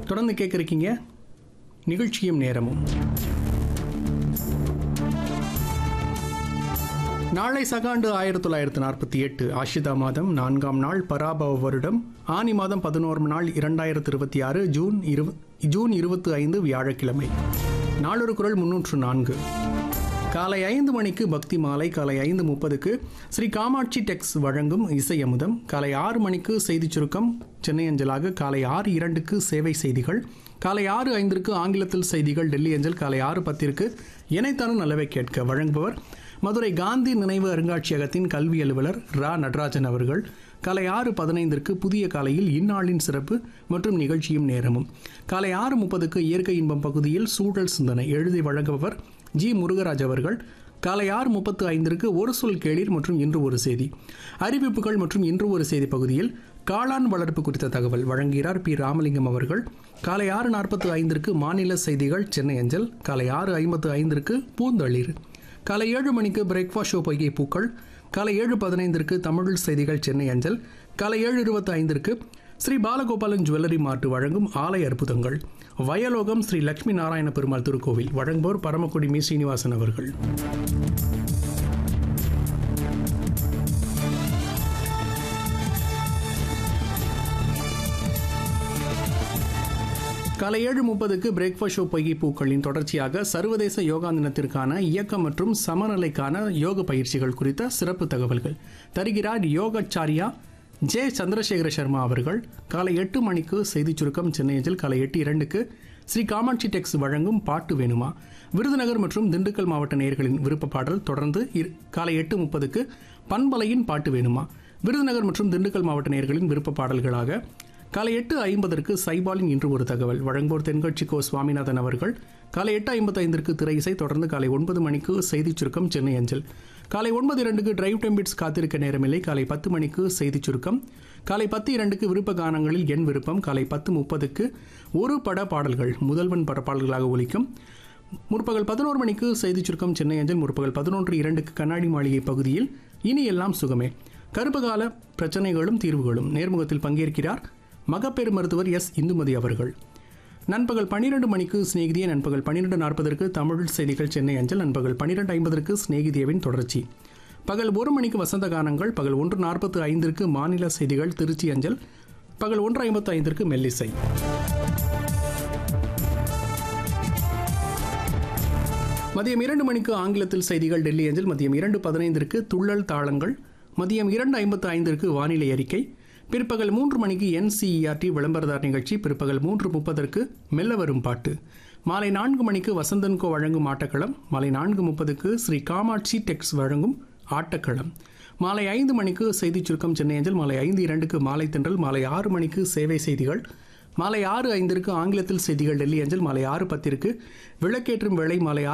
தொடர்ந்து கேட்குறீங்க நிகழ்ச்சியும் நேரமும் நாளை சகாண்டு ஆயிரத்தி தொள்ளாயிரத்தி நாற்பத்தி எட்டு ஆஷிதா மாதம் நான்காம் நாள் பராபவ வருடம் ஆனி மாதம் பதினோராம் நாள் இரண்டாயிரத்தி இருபத்தி ஆறு ஜூன் இரு ஜூன் இருபத்தி ஐந்து வியாழக்கிழமை நாளொரு குரல் முன்னூற்று நான்கு காலை ஐந்து மணிக்கு பக்தி மாலை காலை ஐந்து முப்பதுக்கு ஸ்ரீ காமாட்சி டெக்ஸ் வழங்கும் இசை அமுதம் காலை ஆறு மணிக்கு செய்திச் சுருக்கம் சென்னை அஞ்சலாக காலை ஆறு இரண்டுக்கு சேவை செய்திகள் காலை ஆறு ஐந்திற்கு ஆங்கிலத்தில் செய்திகள் டெல்லி அஞ்சல் காலை ஆறு பத்திற்கு இணைத்தானும் நல்லவை கேட்க வழங்குபவர் மதுரை காந்தி நினைவு அருங்காட்சியகத்தின் கல்வி அலுவலர் ரா நடராஜன் அவர்கள் காலை ஆறு பதினைந்திற்கு புதிய காலையில் இந்நாளின் சிறப்பு மற்றும் நிகழ்ச்சியும் நேரமும் காலை ஆறு முப்பதுக்கு இயற்கை இன்பம் பகுதியில் சூழல் சிந்தனை எழுதி வழங்குபவர் ஜி முருகராஜ் அவர்கள் காலை ஆறு முப்பத்து ஐந்திற்கு ஒரு சொல் கேளீர் மற்றும் இன்று ஒரு செய்தி அறிவிப்புகள் மற்றும் இன்று ஒரு செய்தி பகுதியில் காளான் வளர்ப்பு குறித்த தகவல் வழங்குகிறார் பி ராமலிங்கம் அவர்கள் காலை ஆறு நாற்பத்து ஐந்திற்கு மாநில செய்திகள் சென்னை அஞ்சல் காலை ஆறு ஐம்பத்து ஐந்திற்கு பூந்தளிர் காலை ஏழு மணிக்கு பிரேக்ஃபாஸ்ட் ஷோ பொய்கை பூக்கள் காலை ஏழு பதினைந்திற்கு தமிழ் செய்திகள் சென்னை அஞ்சல் காலை ஏழு இருபத்தி ஐந்திற்கு ஸ்ரீ பாலகோபாலன் ஜுவல்லரி மார்ட் வழங்கும் ஆலய அற்புதங்கள் வயலோகம் ஸ்ரீ லட்சுமி நாராயண பெருமாள் திருக்கோவில் வழங்குவோர் பரமக்குடி மீ ஸ்ரீனிவாசன் அவர்கள் காலை ஏழு முப்பதுக்கு பிரேக்ஃபாஸ்ட் ஷோ பொய்கை பூக்களின் தொடர்ச்சியாக சர்வதேச யோகா தினத்திற்கான இயக்கம் மற்றும் சமநிலைக்கான யோக பயிற்சிகள் குறித்த சிறப்பு தகவல்கள் தருகிறார் யோகாச்சாரியா ஜே சந்திரசேகர சர்மா அவர்கள் காலை எட்டு மணிக்கு செய்திச் சுருக்கம் சென்னை அஞ்சல் காலை எட்டு இரண்டுக்கு ஸ்ரீ காமாட்சி டெக்ஸ் வழங்கும் பாட்டு வேணுமா விருதுநகர் மற்றும் திண்டுக்கல் மாவட்ட நேயர்களின் விருப்ப பாடல் தொடர்ந்து இரு- காலை எட்டு முப்பதுக்கு பண்பலையின் பாட்டு வேணுமா விருதுநகர் மற்றும் திண்டுக்கல் மாவட்ட நேயர்களின் விருப்ப பாடல்களாக காலை எட்டு ஐம்பதற்கு சைபாலின் இன்று ஒரு தகவல் வழங்குவோர் தென்கட்சி கோ சுவாமிநாதன் அவர்கள் காலை எட்டு ஐம்பத்தைந்திற்கு திரை இசை தொடர்ந்து காலை ஒன்பது மணிக்கு செய்திச் சுருக்கம் சென்னை அஞ்சல் காலை ஒன்பது இரண்டுக்கு டிரைவ் டெம்பிட்ஸ் காத்திருக்க நேரமில்லை காலை பத்து மணிக்கு செய்திச் சுருக்கம் காலை பத்து இரண்டுக்கு விருப்ப கானங்களில் என் விருப்பம் காலை பத்து முப்பதுக்கு ஒரு பட பாடல்கள் முதல்வன் பட பாடல்களாக ஒலிக்கும் முற்பகல் பதினோரு மணிக்கு செய்திச் சுருக்கம் சென்னை அஞ்சல் முற்பகல் பதினொன்று இரண்டுக்கு கண்ணாடி மாளிகை பகுதியில் இனி எல்லாம் சுகமே கருப்புகால பிரச்சனைகளும் தீர்வுகளும் நேர்முகத்தில் பங்கேற்கிறார் மகப்பேறு மருத்துவர் எஸ் இந்துமதி அவர்கள் நண்பகல் பன்னிரண்டு மணிக்கு சிநேகிதிய நண்பகல் பன்னிரெண்டு நாற்பதற்கு தமிழ் செய்திகள் சென்னை அஞ்சல் நண்பகல் பன்னிரெண்டு ஐம்பதற்கு சிநேகிதியவின் தொடர்ச்சி பகல் ஒரு மணிக்கு வசந்த கானங்கள் பகல் ஒன்று நாற்பத்து ஐந்திற்கு மாநில செய்திகள் திருச்சி அஞ்சல் பகல் ஒன்று ஐம்பத்து ஐந்திற்கு மெல்லிசை மதியம் இரண்டு மணிக்கு ஆங்கிலத்தில் செய்திகள் டெல்லி அஞ்சல் மதியம் இரண்டு பதினைந்திற்கு துள்ளல் தாளங்கள் மதியம் இரண்டு ஐம்பத்து ஐந்திற்கு வானிலை அறிக்கை பிற்பகல் மூன்று மணிக்கு என்சிஇஆர்டி விளம்பரதார் நிகழ்ச்சி பிற்பகல் மூன்று முப்பதற்கு மெல்ல வரும் பாட்டு மாலை நான்கு மணிக்கு வசந்தன்கோ வழங்கும் ஆட்டக்களம் மாலை நான்கு முப்பதுக்கு ஸ்ரீ காமாட்சி டெக்ஸ் வழங்கும் ஆட்டக்களம் மாலை ஐந்து மணிக்கு செய்திச் சுருக்கம் சென்னை அஞ்சல் மாலை ஐந்து இரண்டுக்கு மாலை தென்றல் மாலை ஆறு மணிக்கு சேவை செய்திகள் மாலை ஆறு ஐந்திற்கு ஆங்கிலத்தில் செய்திகள் டெல்லி அஞ்சல் மாலை ஆறு பத்திற்கு விளக்கேற்றும் வேளை மாலை